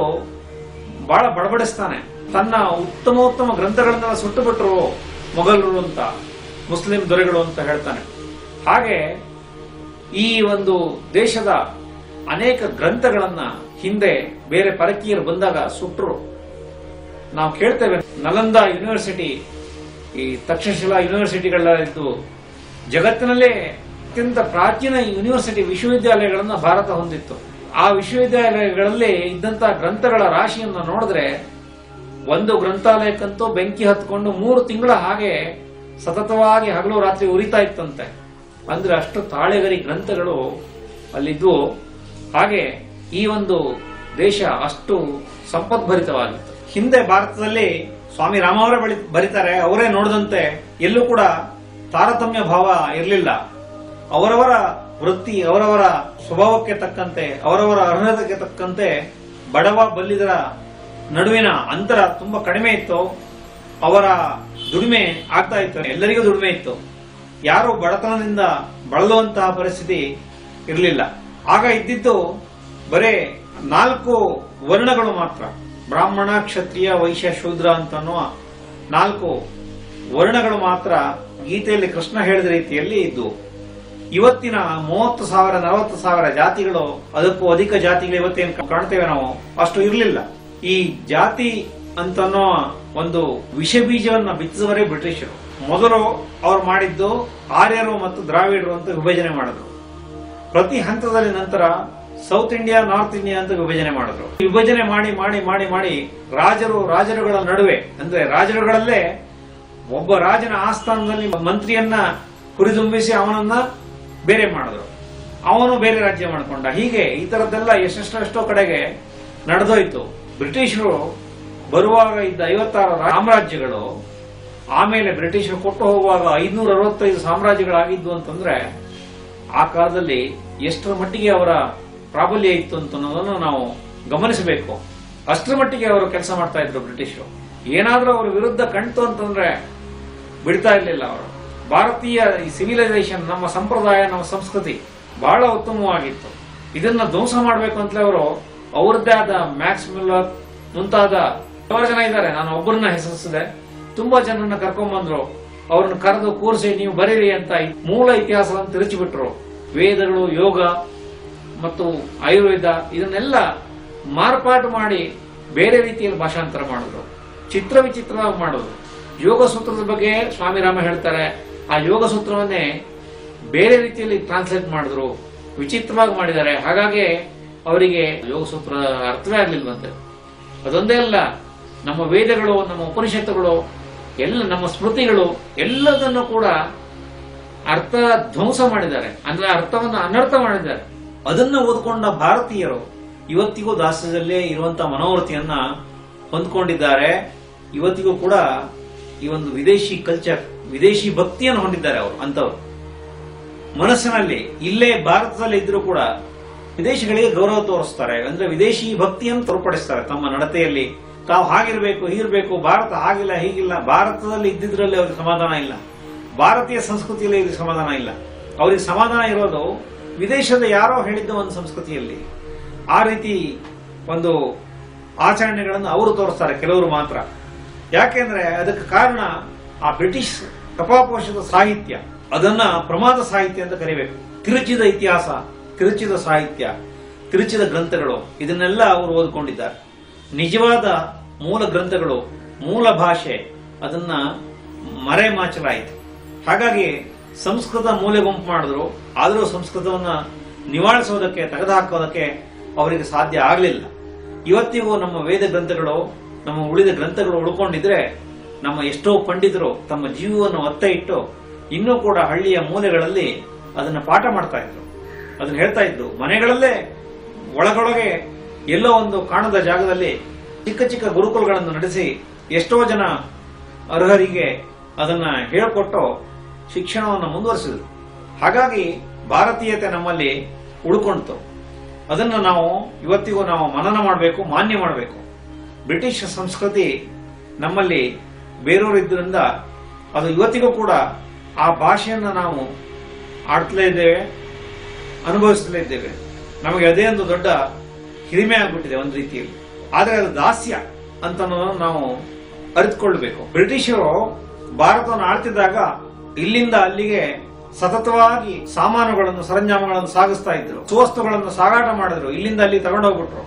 ಬಹಳ ಬಡಬಡಿಸ್ತಾನೆ ತನ್ನ ಉತ್ತಮೋತ್ತಮ ಗ್ರಂಥಗಳನ್ನೆಲ್ಲ ಸುಟ್ಟು ಬಿಟ್ರು ಮೊಘಲರು ಅಂತ ಮುಸ್ಲಿಂ ದೊರೆಗಳು ಅಂತ ಹೇಳ್ತಾನೆ ಹಾಗೆ ಈ ಒಂದು ದೇಶದ ಅನೇಕ ಗ್ರಂಥಗಳನ್ನ ಹಿಂದೆ ಬೇರೆ ಪರಕೀಯರು ಬಂದಾಗ ಸುಟ್ರು ನಾವು ಕೇಳ್ತೇವೆ ನಲಂದ ಯೂನಿವರ್ಸಿಟಿ ಈ ತಕ್ಷಶಿಲಾ ಯೂನಿವರ್ಸಿಟಿಗಳೆಲ್ಲ ಇದ್ದು ಜಗತ್ತಿನಲ್ಲೇ ಅತ್ಯಂತ ಪ್ರಾಚೀನ ಯೂನಿವರ್ಸಿಟಿ ವಿಶ್ವವಿದ್ಯಾಲಯಗಳನ್ನ ಭಾರತ ಹೊಂದಿತ್ತು ಆ ವಿಶ್ವವಿದ್ಯಾಲಯಗಳಲ್ಲಿ ಇದ್ದಂತಹ ಗ್ರಂಥಗಳ ರಾಶಿಯನ್ನು ನೋಡಿದ್ರೆ ಒಂದು ಗ್ರಂಥಾಲಯಕ್ಕಂತೂ ಬೆಂಕಿ ಹತ್ಕೊಂಡು ಮೂರು ತಿಂಗಳ ಹಾಗೆ ಸತತವಾಗಿ ಹಗಲು ರಾತ್ರಿ ಉರಿತಾ ಇತ್ತಂತೆ ಅಂದ್ರೆ ಅಷ್ಟು ತಾಳೆಗರಿ ಗ್ರಂಥಗಳು ಅಲ್ಲಿದ್ವು ಹಾಗೆ ಈ ಒಂದು ದೇಶ ಅಷ್ಟು ಸಂಪದ್ಭರಿತವಾಗಿತ್ತು ಹಿಂದೆ ಭಾರತದಲ್ಲಿ ಸ್ವಾಮಿ ರಾಮವರೇ ಬಳಿ ಬರೀತಾರೆ ಅವರೇ ನೋಡಿದಂತೆ ಎಲ್ಲೂ ಕೂಡ ತಾರತಮ್ಯ ಭಾವ ಇರಲಿಲ್ಲ ಅವರವರ ವೃತ್ತಿ ಅವರವರ ಸ್ವಭಾವಕ್ಕೆ ತಕ್ಕಂತೆ ಅವರವರ ಅರ್ಹತೆಗೆ ತಕ್ಕಂತೆ ಬಡವ ಬಲ್ಲಿದರ ನಡುವಿನ ಅಂತರ ತುಂಬಾ ಕಡಿಮೆ ಇತ್ತು ಅವರ ದುಡಿಮೆ ಆಗ್ತಾ ಇತ್ತು ಎಲ್ಲರಿಗೂ ದುಡಿಮೆ ಇತ್ತು ಯಾರು ಬಡತನದಿಂದ ಬಳಲುವಂತಹ ಪರಿಸ್ಥಿತಿ ಇರಲಿಲ್ಲ ಆಗ ಇದ್ದಿದ್ದು ಬರೇ ನಾಲ್ಕು ವರ್ಣಗಳು ಮಾತ್ರ ಬ್ರಾಹ್ಮಣ ಕ್ಷತ್ರಿಯ ವೈಶ್ಯ ಶೂದ್ರ ಅಂತ ಅನ್ನುವ ನಾಲ್ಕು ವರ್ಣಗಳು ಮಾತ್ರ ಗೀತೆಯಲ್ಲಿ ಕೃಷ್ಣ ಹೇಳಿದ ರೀತಿಯಲ್ಲಿ ಇದ್ದು ಇವತ್ತಿನ ಮೂವತ್ತು ಸಾವಿರ ನಲವತ್ತು ಸಾವಿರ ಜಾತಿಗಳು ಅದಕ್ಕೂ ಅಧಿಕ ಜಾತಿಗಳು ಇವತ್ತೇನು ಕಾಣ್ತೇವೆ ನಾವು ಅಷ್ಟು ಇರಲಿಲ್ಲ ಈ ಜಾತಿ ಅಂತನ್ನೋ ಒಂದು ವಿಷ ಬೀಜವನ್ನ ಬಿತ್ತಿದವರೇ ಬ್ರಿಟಿಷರು ಮೊದಲು ಅವ್ರು ಮಾಡಿದ್ದು ಆರ್ಯರು ಮತ್ತು ದ್ರಾವಿಡರು ಅಂತ ವಿಭಜನೆ ಮಾಡಿದ್ರು ಪ್ರತಿ ಹಂತದಲ್ಲಿ ನಂತರ ಸೌತ್ ಇಂಡಿಯಾ ನಾರ್ತ್ ಇಂಡಿಯಾ ಅಂತ ವಿಭಜನೆ ಮಾಡಿದ್ರು ವಿಭಜನೆ ಮಾಡಿ ಮಾಡಿ ಮಾಡಿ ಮಾಡಿ ರಾಜರು ರಾಜರುಗಳ ನಡುವೆ ಅಂದ್ರೆ ರಾಜರುಗಳಲ್ಲೇ ಒಬ್ಬ ರಾಜನ ಆಸ್ಥಾನದಲ್ಲಿ ಮಂತ್ರಿಯನ್ನ ಹುರಿದುಂಬಿಸಿ ಅವನನ್ನ ಬೇರೆ ಮಾಡಿದ್ರು ಅವನು ಬೇರೆ ರಾಜ್ಯ ಮಾಡಿಕೊಂಡ ಹೀಗೆ ಈ ತರದ್ದೆಲ್ಲ ಎಷ್ಟೆಷ್ಟೋ ಕಡೆಗೆ ನಡೆದೋಯ್ತು ಬ್ರಿಟಿಷರು ಬರುವಾಗ ಇದ್ದ ಐವತ್ತಾರು ಸಾಮ್ರಾಜ್ಯಗಳು ಆಮೇಲೆ ಬ್ರಿಟಿಷರು ಕೊಟ್ಟು ಹೋಗುವಾಗ ಐನೂರ ಅರವತ್ತೈದು ಸಾಮ್ರಾಜ್ಯಗಳಾಗಿದ್ದು ಅಂತಂದ್ರೆ ಆ ಕಾಲದಲ್ಲಿ ಎಷ್ಟರ ಮಟ್ಟಿಗೆ ಅವರ ಪ್ರಾಬಲ್ಯ ಇತ್ತು ಅಂತ ಅನ್ನೋದನ್ನು ನಾವು ಗಮನಿಸಬೇಕು ಅಷ್ಟರ ಮಟ್ಟಿಗೆ ಅವರು ಕೆಲಸ ಮಾಡ್ತಾ ಇದ್ರು ಬ್ರಿಟಿಷರು ಏನಾದ್ರೂ ಅವರ ವಿರುದ್ಧ ಕಣ್ತು ಅಂತಂದ್ರೆ ಬಿಡ್ತಾ ಇರಲಿಲ್ಲ ಅವರು ಭಾರತೀಯ ಈ ಸಿವಿಲೈಸೇಷನ್ ನಮ್ಮ ಸಂಪ್ರದಾಯ ನಮ್ಮ ಸಂಸ್ಕೃತಿ ಬಹಳ ಉತ್ತಮವಾಗಿತ್ತು ಇದನ್ನ ಧ್ವಂಸ ಮಾಡಬೇಕು ಅಂತಲೇ ಅವರು ಅವರದ್ದೇ ಆದ ಮ್ಯಾಕ್ಸ್ ಮಿಲ್ಲರ್ ಮುಂತಾದ ಹಲವಾರು ಜನ ಇದ್ದಾರೆ ನಾನು ಒಬ್ಬರನ್ನ ಹೆಸರಿಸಿದೆ ತುಂಬಾ ಜನರನ್ನ ಕರ್ಕೊಂಡ್ಬಂದ್ರು ಅವ್ರನ್ನ ಕರೆದು ಕೂರಿಸಿ ನೀವು ಬರೀರಿ ಅಂತ ಈ ಮೂಲ ಇತಿಹಾಸವನ್ನು ತಿರುಚಿಬಿಟ್ರು ವೇದಗಳು ಯೋಗ ಮತ್ತು ಆಯುರ್ವೇದ ಇದನ್ನೆಲ್ಲ ಮಾರ್ಪಾಟು ಮಾಡಿ ಬೇರೆ ರೀತಿಯಲ್ಲಿ ಭಾಷಾಂತರ ಮಾಡಿದ್ರು ಚಿತ್ರ ವಿಚಿತ್ರವಾಗಿ ಮಾಡೋದು ಯೋಗ ಸೂತ್ರದ ಬಗ್ಗೆ ಸ್ವಾಮಿ ರಾಮ ಹೇಳ್ತಾರೆ ಆ ಯೋಗ ಸೂತ್ರವನ್ನೇ ಬೇರೆ ರೀತಿಯಲ್ಲಿ ಟ್ರಾನ್ಸ್ಲೇಟ್ ಮಾಡಿದ್ರು ವಿಚಿತ್ರವಾಗಿ ಮಾಡಿದ್ದಾರೆ ಹಾಗಾಗಿ ಅವರಿಗೆ ಯೋಗ ಸೂತ್ರ ಅರ್ಥವೇ ಆಗ್ಲಿಲ್ವಂತೆ ಅದೊಂದೇ ಅಲ್ಲ ನಮ್ಮ ವೇದಗಳು ನಮ್ಮ ಉಪನಿಷತ್ತುಗಳು ಎಲ್ಲ ನಮ್ಮ ಸ್ಮೃತಿಗಳು ಎಲ್ಲದನ್ನು ಕೂಡ ಅರ್ಥ ಧ್ವಂಸ ಮಾಡಿದ್ದಾರೆ ಅಂದ್ರೆ ಅರ್ಥವನ್ನು ಅನರ್ಥ ಮಾಡಿದ್ದಾರೆ ಅದನ್ನ ಓದ್ಕೊಂಡ ಭಾರತೀಯರು ಇವತ್ತಿಗೂ ದಾಸ್ಯದಲ್ಲೇ ಇರುವಂತಹ ಮನೋವೃತ್ತಿಯನ್ನ ಹೊಂದ್ಕೊಂಡಿದ್ದಾರೆ ಇವತ್ತಿಗೂ ಕೂಡ ಈ ಒಂದು ವಿದೇಶಿ ಕಲ್ಚರ್ ವಿದೇಶಿ ಭಕ್ತಿಯನ್ನು ಹೊಂದಿದ್ದಾರೆ ಅವರು ಅಂತವ್ರು ಮನಸ್ಸಿನಲ್ಲಿ ಇಲ್ಲೇ ಭಾರತದಲ್ಲಿ ಇದ್ರೂ ಕೂಡ ವಿದೇಶಿಗಳಿಗೆ ಗೌರವ ತೋರಿಸ್ತಾರೆ ಅಂದ್ರೆ ವಿದೇಶಿ ಭಕ್ತಿಯನ್ನು ತೋರ್ಪಡಿಸ್ತಾರೆ ತಮ್ಮ ನಡತೆಯಲ್ಲಿ ತಾವು ಹಾಗಿರ್ಬೇಕು ಹೀಗಿರ್ಬೇಕು ಭಾರತ ಹಾಗಿಲ್ಲ ಹೀಗಿಲ್ಲ ಭಾರತದಲ್ಲಿ ಇದ್ದಿದ್ರಲ್ಲಿ ಅವ್ರಿಗೆ ಸಮಾಧಾನ ಇಲ್ಲ ಭಾರತೀಯ ಸಂಸ್ಕೃತಿಯಲ್ಲಿ ಇವ್ರಿಗೆ ಸಮಾಧಾನ ಇಲ್ಲ ಅವ್ರಿಗೆ ಸಮಾಧಾನ ಇರೋದು ವಿದೇಶದ ಯಾರೋ ಹೇಳಿದ್ದ ಒಂದು ಸಂಸ್ಕೃತಿಯಲ್ಲಿ ಆ ರೀತಿ ಒಂದು ಆಚರಣೆಗಳನ್ನು ಅವರು ತೋರಿಸ್ತಾರೆ ಕೆಲವರು ಮಾತ್ರ ಯಾಕೆಂದ್ರೆ ಅದಕ್ಕೆ ಕಾರಣ ಆ ಬ್ರಿಟಿಷ್ ಕಪಾಪೋಷದ ಸಾಹಿತ್ಯ ಅದನ್ನ ಪ್ರಮಾದ ಸಾಹಿತ್ಯ ಅಂತ ಕರಿಬೇಕು ತಿರುಚಿದ ಇತಿಹಾಸ ತಿರುಚಿದ ಸಾಹಿತ್ಯ ತಿರುಚಿದ ಗ್ರಂಥಗಳು ಇದನ್ನೆಲ್ಲ ಅವರು ಓದ್ಕೊಂಡಿದ್ದಾರೆ ನಿಜವಾದ ಮೂಲ ಗ್ರಂಥಗಳು ಮೂಲ ಭಾಷೆ ಅದನ್ನ ಮರೆಮಾಚಲಾಯಿತು ಹಾಗಾಗಿ ಸಂಸ್ಕೃತ ಮೂಲೆ ಗುಂಪು ಮಾಡಿದ್ರು ಆದರೂ ಸಂಸ್ಕೃತವನ್ನ ನಿವಾಳಿಸೋದಕ್ಕೆ ತೆಗೆದುಹಾಕೋದಕ್ಕೆ ಅವರಿಗೆ ಸಾಧ್ಯ ಆಗಲಿಲ್ಲ ಇವತ್ತಿಗೂ ನಮ್ಮ ವೇದ ಗ್ರಂಥಗಳು ನಮ್ಮ ಉಳಿದ ಗ್ರಂಥಗಳು ಉಳ್ಕೊಂಡಿದ್ರೆ ನಮ್ಮ ಎಷ್ಟೋ ಪಂಡಿತರು ತಮ್ಮ ಜೀವವನ್ನು ಒತ್ತ ಇಟ್ಟು ಇನ್ನೂ ಕೂಡ ಹಳ್ಳಿಯ ಮೂಲೆಗಳಲ್ಲಿ ಅದನ್ನ ಪಾಠ ಮಾಡ್ತಾ ಇದ್ರು ಅದನ್ನ ಹೇಳ್ತಾ ಇದ್ರು ಮನೆಗಳಲ್ಲೇ ಒಳಗೊಳಗೆ ಎಲ್ಲೋ ಒಂದು ಕಾಣದ ಜಾಗದಲ್ಲಿ ಚಿಕ್ಕ ಚಿಕ್ಕ ಗುರುಕುಲಗಳನ್ನು ನಡೆಸಿ ಎಷ್ಟೋ ಜನ ಅರ್ಹರಿಗೆ ಅದನ್ನ ಹೇಳಿಕೊಟ್ಟು ಶಿಕ್ಷಣವನ್ನು ಮುಂದುವರಿಸಿದ್ರು ಹಾಗಾಗಿ ಭಾರತೀಯತೆ ನಮ್ಮಲ್ಲಿ ಉಳ್ಕೊಂಡಿತು ಅದನ್ನು ನಾವು ಇವತ್ತಿಗೂ ನಾವು ಮನನ ಮಾಡಬೇಕು ಮಾನ್ಯ ಮಾಡಬೇಕು ಬ್ರಿಟಿಷ್ ಸಂಸ್ಕೃತಿ ನಮ್ಮಲ್ಲಿ ಬೇರೂರಿದ್ದರಿಂದ ಅದು ಇವತ್ತಿಗೂ ಕೂಡ ಆ ಭಾಷೆಯನ್ನು ನಾವು ಆಡ್ತಲೇ ಇದ್ದೇವೆ ಅನುಭವಿಸಲೇ ಇದ್ದೇವೆ ನಮಗೆ ಅದೇ ಒಂದು ದೊಡ್ಡ ಹಿರಿಮೆ ಆಗ್ಬಿಟ್ಟಿದೆ ಒಂದು ರೀತಿಯಲ್ಲಿ ಆದರೆ ಅದು ದಾಸ್ಯ ಅಂತ ಅನ್ನೋದನ್ನ ನಾವು ಅರಿತುಕೊಳ್ಬೇಕು ಬ್ರಿಟಿಷರು ಭಾರತವನ್ನು ಆಳ್ತಿದ್ದಾಗ ಇಲ್ಲಿಂದ ಅಲ್ಲಿಗೆ ಸತತವಾಗಿ ಸಾಮಾನುಗಳನ್ನು ಸರಂಜಾಮಗಳನ್ನು ಸಾಗಿಸ್ತಾ ಇದ್ರು ಸುವಸ್ತುಗಳನ್ನು ಸಾಗಾಟ ಮಾಡಿದ್ರು ಇಲ್ಲಿಂದ ಅಲ್ಲಿ ತಗೊಂಡೋಗ್ಬಿಟ್ರು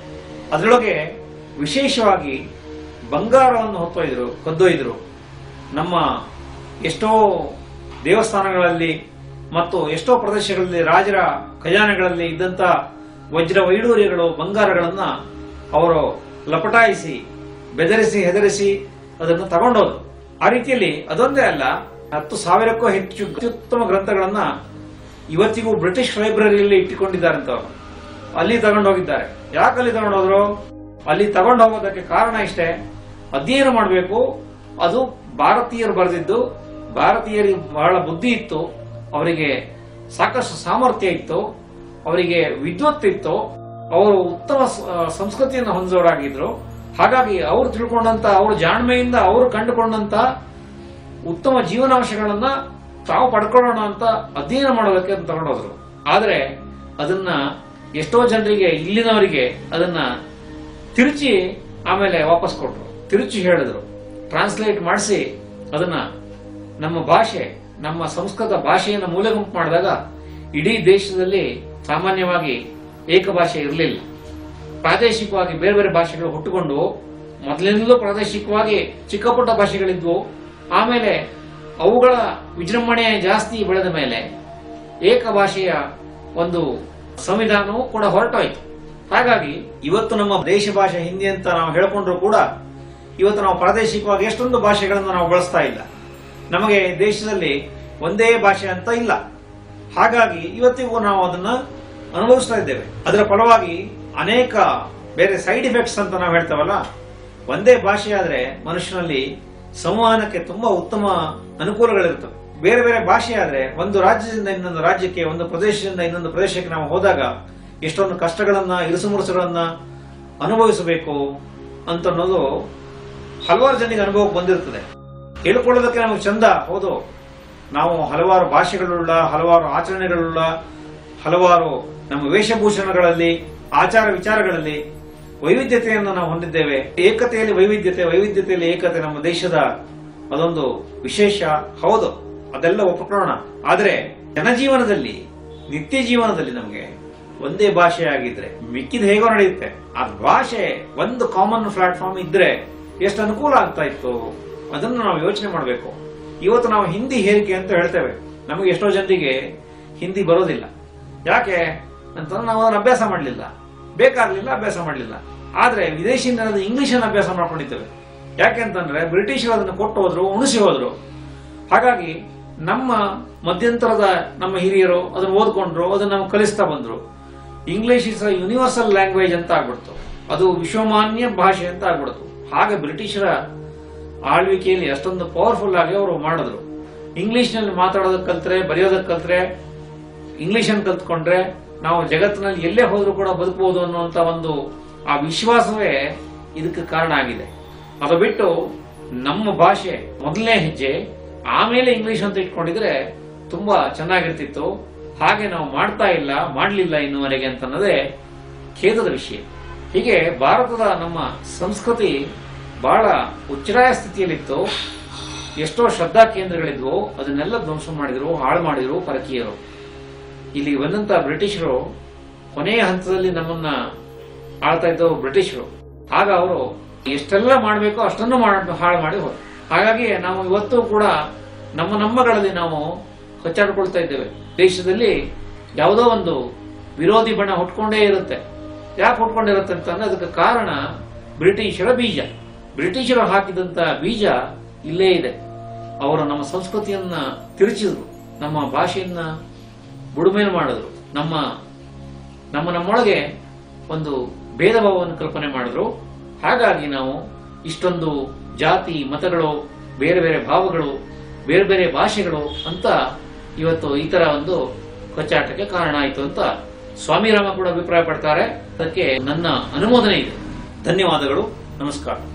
ಅದರೊಳಗೆ ವಿಶೇಷವಾಗಿ ಬಂಗಾರವನ್ನು ಹೊತ್ತೊಯ್ದ್ರು ಕದ್ದೊಯ್ದ್ರು ನಮ್ಮ ಎಷ್ಟೋ ದೇವಸ್ಥಾನಗಳಲ್ಲಿ ಮತ್ತು ಎಷ್ಟೋ ಪ್ರದೇಶಗಳಲ್ಲಿ ರಾಜರ ಖಜಾನೆಗಳಲ್ಲಿ ಇದ್ದಂತ ವಜ್ರ ವೈಡೂರ್ಯಗಳು ಬಂಗಾರಗಳನ್ನ ಅವರು ಲಪಟಾಯಿಸಿ ಬೆದರಿಸಿ ಹೆದರಿಸಿ ಅದನ್ನು ತಗೊಂಡೋದ್ರು ಆ ರೀತಿಯಲ್ಲಿ ಅದೊಂದೇ ಅಲ್ಲ ಹತ್ತು ಸಾವಿರಕ್ಕೂ ಹೆಚ್ಚು ಅತ್ಯುತ್ತಮ ಗ್ರಂಥಗಳನ್ನ ಇವತ್ತಿಗೂ ಬ್ರಿಟಿಷ್ ಲೈಬ್ರರಿಯಲ್ಲಿ ಇಟ್ಟುಕೊಂಡಿದ್ದಾರಂತವ್ರು ಅಲ್ಲಿ ತಗೊಂಡೋಗಿದ್ದಾರೆ ಯಾಕೆ ಅಲ್ಲಿ ತಗೊಂಡೋದ್ರು ಅಲ್ಲಿ ತಗೊಂಡು ಹೋಗೋದಕ್ಕೆ ಕಾರಣ ಇಷ್ಟೇ ಅಧ್ಯಯನ ಮಾಡಬೇಕು ಅದು ಭಾರತೀಯರು ಬರೆದಿದ್ದು ಭಾರತೀಯರಿಗೆ ಬಹಳ ಬುದ್ಧಿ ಇತ್ತು ಅವರಿಗೆ ಸಾಕಷ್ಟು ಸಾಮರ್ಥ್ಯ ಇತ್ತು ಅವರಿಗೆ ವಿದ್ವತ್ ಇತ್ತು ಅವರು ಉತ್ತಮ ಸ- ಸಂಸ್ಕೃತಿಯನ್ನು ಹೊಂದಿದವರಾಗಿದ್ರು ಹಾಗಾಗಿ ಅವರು ತಿಳ್ಕೊಂಡಂತ ಅವರು ಜಾಣ್ಮೆಯಿಂದ ಅವರು ಕಂಡುಕೊಂಡಂತ ಉತ್ತಮ ಜೀವನಾಂಶಗಳನ್ನ ತಾವು ಪಡ್ಕೊಳ್ಳೋಣ ಅಂತ ಅಧ್ಯಯನ ಮಾಡೋದಕ್ಕೆ ಅಂತ ತಗೊಂಡೋದ್ರು ಆದ್ರೆ ಅದನ್ನ ಎಷ್ಟೋ ಜನರಿಗೆ ಇಲ್ಲಿನವರಿಗೆ ಅದನ್ನ ತಿರುಚಿ ಆಮೇಲೆ ವಾಪಸ್ ಕೊಟ್ರು ತಿರುಚಿ ಹೇಳಿದ್ರು ಟ್ರಾನ್ಸ್ಲೇಟ್ ಮಾಡಿಸಿ ಅದನ್ನ ನಮ್ಮ ಭಾಷೆ ನಮ್ಮ ಸಂಸ್ಕೃತ ಭಾಷೆಯನ್ನು ಮೂಲೆಗುಂಪು ಮಾಡಿದಾಗ ಇಡೀ ದೇಶದಲ್ಲಿ ಸಾಮಾನ್ಯವಾಗಿ ಏಕ ಭಾಷೆ ಇರಲಿಲ್ಲ ಪ್ರಾದೇಶಿಕವಾಗಿ ಬೇರೆ ಬೇರೆ ಭಾಷೆಗಳು ಹುಟ್ಟುಕೊಂಡು ಮೊದಲಿನಿಂದಲೂ ಪ್ರಾದೇಶಿಕವಾಗಿ ಚಿಕ್ಕ ಪುಟ್ಟ ಭಾಷೆಗಳಿದ್ವು ಆಮೇಲೆ ಅವುಗಳ ವಿಜೃಂಭಣೆ ಜಾಸ್ತಿ ಬೆಳೆದ ಮೇಲೆ ಏಕ ಭಾಷೆಯ ಒಂದು ಸಂವಿಧಾನವು ಕೂಡ ಹೊರಟೋಯ್ತು ಹಾಗಾಗಿ ಇವತ್ತು ನಮ್ಮ ದೇಶ ಭಾಷೆ ಹಿಂದಿ ಅಂತ ನಾವು ಹೇಳ್ಕೊಂಡ್ರು ಕೂಡ ಇವತ್ತು ನಾವು ಪ್ರಾದೇಶಿಕವಾಗಿ ಎಷ್ಟೊಂದು ಭಾಷೆಗಳನ್ನು ನಾವು ಬಳಸ್ತಾ ಇಲ್ಲ ನಮಗೆ ದೇಶದಲ್ಲಿ ಒಂದೇ ಭಾಷೆ ಅಂತ ಇಲ್ಲ ಹಾಗಾಗಿ ಇವತ್ತಿಗೂ ನಾವು ಅದನ್ನ ಅನುಭವಿಸ್ತಾ ಇದ್ದೇವೆ ಅದರ ಫಲವಾಗಿ ಅನೇಕ ಬೇರೆ ಸೈಡ್ ಎಫೆಕ್ಟ್ಸ್ ಅಂತ ನಾವು ಹೇಳ್ತೇವಲ್ಲ ಒಂದೇ ಭಾಷೆ ಆದ್ರೆ ಮನುಷ್ಯನಲ್ಲಿ ಸಂವಹನಕ್ಕೆ ತುಂಬಾ ಉತ್ತಮ ಅನುಕೂಲಗಳಿರ್ತವೆ ಬೇರೆ ಬೇರೆ ಭಾಷೆ ಆದ್ರೆ ಒಂದು ರಾಜ್ಯದಿಂದ ಇನ್ನೊಂದು ರಾಜ್ಯಕ್ಕೆ ಒಂದು ಪ್ರದೇಶದಿಂದ ಇನ್ನೊಂದು ಪ್ರದೇಶಕ್ಕೆ ನಾವು ಹೋದಾಗ ಎಷ್ಟೊಂದು ಕಷ್ಟಗಳನ್ನ ಇರುಸುಮುರುಸುಗಳನ್ನ ಅನುಭವಿಸಬೇಕು ಅಂತ ಅನ್ನೋದು ಹಲವಾರು ಜನರಿಗೆ ಅನುಭವಕ್ಕೆ ಬಂದಿರ್ತದೆ ಹೇಳ್ಕೊಳ್ಳೋದಕ್ಕೆ ನಮಗೆ ಚಂದ ಹೌದು ನಾವು ಹಲವಾರು ಭಾಷೆಗಳುಳ್ಳ ಹಲವಾರು ಆಚರಣೆಗಳುಳ್ಳ ಹಲವಾರು ನಮ್ಮ ವೇಷಭೂಷಣಗಳಲ್ಲಿ ಆಚಾರ ವಿಚಾರಗಳಲ್ಲಿ ವೈವಿಧ್ಯತೆಯನ್ನು ನಾವು ಹೊಂದಿದ್ದೇವೆ ಏಕತೆಯಲ್ಲಿ ವೈವಿಧ್ಯತೆ ವೈವಿಧ್ಯತೆಯಲ್ಲಿ ಏಕತೆ ನಮ್ಮ ದೇಶದ ಅದೊಂದು ವಿಶೇಷ ಹೌದು ಅದೆಲ್ಲ ಒಪ್ಪಿಕೊಳ್ಳೋಣ ಆದರೆ ಜನಜೀವನದಲ್ಲಿ ನಿತ್ಯ ಜೀವನದಲ್ಲಿ ನಮಗೆ ಒಂದೇ ಭಾಷೆ ಆಗಿದ್ರೆ ಮಿಕ್ಕಿದ ಹೇಗೋ ನಡೆಯುತ್ತೆ ಆ ಭಾಷೆ ಒಂದು ಕಾಮನ್ ಪ್ಲಾಟ್ಫಾರ್ಮ್ ಇದ್ರೆ ಎಷ್ಟು ಅನುಕೂಲ ಆಗ್ತಾ ಇತ್ತು ಅದನ್ನು ನಾವು ಯೋಚನೆ ಮಾಡಬೇಕು ಇವತ್ತು ನಾವು ಹಿಂದಿ ಹೇರಿಕೆ ಅಂತ ಹೇಳ್ತೇವೆ ನಮಗೆ ಎಷ್ಟೋ ಜನರಿಗೆ ಹಿಂದಿ ಬರೋದಿಲ್ಲ ಯಾಕೆ ಅಂತಂದ್ರೆ ನಾವು ಅದನ್ನು ಅಭ್ಯಾಸ ಮಾಡಲಿಲ್ಲ ಬೇಕಾಗ್ಲಿಲ್ಲ ಅಭ್ಯಾಸ ಮಾಡಲಿಲ್ಲ ಆದ್ರೆ ವಿದೇಶಿಯಿಂದ ಇಂಗ್ಲಿಷ್ ಅನ್ನು ಅಭ್ಯಾಸ ಮಾಡ್ಕೊಂಡಿದ್ದೇವೆ ಯಾಕೆಂತಂದ್ರೆ ಬ್ರಿಟಿಷರು ಅದನ್ನು ಕೊಟ್ಟು ಹೋದ್ರು ಉಣಿಸಿ ಹೋದ್ರು ಹಾಗಾಗಿ ನಮ್ಮ ಮಧ್ಯಂತರದ ನಮ್ಮ ಹಿರಿಯರು ಅದನ್ನು ಓದ್ಕೊಂಡ್ರು ಅದನ್ನು ನಾವು ಕಲಿಸ್ತಾ ಬಂದ್ರು English is a universal language ಅಂತ ಆಗ್ಬಿಡ್ತು ಅದು ವಿಶ್ವಮಾನ್ಯ ಭಾಷೆ ಅಂತ ಆಗ್ಬಿಡ್ತು ಹಾಗೆ ಬ್ರಿಟಿಷರ ಆಳ್ವಿಕೆಯಲ್ಲಿ ಅಷ್ಟೊಂದು ಪವರ್ಫುಲ್ ಆಗಿ ಅವರು ಮಾಡಿದ್ರು ಇಂಗ್ಲಿಷ್ನಲ್ಲಿ ಮಾತಾಡೋದಕ್ಕೆ ಕಲ್ತ್ರೆ ಬರೆಯೋದಕ್ಕೆ ಕಲ್ತ್ರೆ ಇಂಗ್ಲಿಷ್ ಅನ್ನು ಕಲ್ತ್ಕೊಂಡ್ರೆ ನಾವು ಜಗತ್ತಿನಲ್ಲಿ ಎಲ್ಲೇ ಹೋದ್ರೂ ಕೂಡ ಬದುಕಬಹುದು ಅನ್ನುವಂತ ಒಂದು ಆ ವಿಶ್ವಾಸವೇ ಇದಕ್ಕೆ ಕಾರಣ ಆಗಿದೆ ಅದು ಬಿಟ್ಟು ನಮ್ಮ ಭಾಷೆ ಮೊದಲನೇ ಹೆಜ್ಜೆ ಆಮೇಲೆ ಇಂಗ್ಲಿಷ್ ಅಂತ ಇಟ್ಕೊಂಡಿದ್ರೆ ತುಂಬಾ ಚೆನ್ನಾಗಿರ್ತಿತ್ತು ಹಾಗೆ ನಾವು ಮಾಡ್ತಾ ಇಲ್ಲ ಮಾಡಲಿಲ್ಲ ಇನ್ನುವರೆಗೆ ಅಂತ ಅನ್ನೋದೇ ಖೇದದ ವಿಷಯ ಹೀಗೆ ಭಾರತದ ನಮ್ಮ ಸಂಸ್ಕೃತಿ ಬಹಳ ಉಚ್ಚರಾಯ ಸ್ಥಿತಿಯಲ್ಲಿತ್ತು ಎಷ್ಟೋ ಶ್ರದ್ಧಾ ಕೇಂದ್ರಗಳಿದ್ವು ಅದನ್ನೆಲ್ಲ ಧ್ವಂಸ ಮಾಡಿದ್ರು ಹಾಳು ಮಾಡಿದ್ರು ಪರಕೀಯರು ಇಲ್ಲಿ ಬಂದಂತ ಬ್ರಿಟಿಷರು ಕೊನೆಯ ಹಂತದಲ್ಲಿ ನಮ್ಮನ್ನ ಆಳ್ತಾ ಇದ್ದವು ಬ್ರಿಟಿಷರು ಆಗ ಅವರು ಎಷ್ಟೆಲ್ಲ ಮಾಡಬೇಕೋ ಅಷ್ಟನ್ನು ಮಾಡ್- ಹಾಳು ಮಾಡಿ ಹೋದ್ರು ಹಾಗಾಗಿ ನಾವು ಇವತ್ತು ಕೂಡ ನಮ್ಮ ನಮ್ಮಗಳಲ್ಲಿ ನಾವು ಕಚ್ಚಾಡ್ಕೊಳ್ತಾ ಇದ್ದೇವೆ ದೇಶದಲ್ಲಿ ಯಾವುದೋ ಒಂದು ವಿರೋಧಿ ಬಣ ಹುಟ್ಕೊಂಡೇ ಇರುತ್ತೆ ಯಾಕೆ ಹುಟ್ಕೊಂಡಿರುತ್ತೆ ಅಂತಂದ್ರೆ ಅದಕ್ಕೆ ಕಾರಣ ಬ್ರಿಟಿಷರ ಬೀಜ ಬ್ರಿಟಿಷರು ಹಾಕಿದಂತ ಬೀಜ ಇಲ್ಲೇ ಇದೆ ಅವರು ನಮ್ಮ ಸಂಸ್ಕೃತಿಯನ್ನ ತಿರುಚಿದ್ರು ನಮ್ಮ ಭಾಷೆಯನ್ನ ಬುಡುಮೇಲು ಮಾಡಿದ್ರು ನಮ್ಮ ನಮ್ಮ ನಮ್ಮೊಳಗೆ ಒಂದು ಭೇದ ಭಾವವನ್ನು ಕಲ್ಪನೆ ಮಾಡಿದ್ರು ಹಾಗಾಗಿ ನಾವು ಇಷ್ಟೊಂದು ಜಾತಿ ಮತಗಳು ಬೇರೆ ಬೇರೆ ಭಾವಗಳು ಬೇರೆ ಬೇರೆ ಭಾಷೆಗಳು ಅಂತ ಇವತ್ತು ಈ ತರ ಒಂದು ಕಚ್ಚಾಟಕ್ಕೆ ಕಾರಣ ಆಯಿತು ಅಂತ ಸ್ವಾಮಿರಾಮ ಕೂಡ ಅಭಿಪ್ರಾಯ ಪಡ್ತಾರೆ ಅದಕ್ಕೆ ನನ್ನ ಅನುಮೋದನೆ ಇದೆ ಧನ್ಯವಾದಗಳು ನಮಸ್ಕಾರ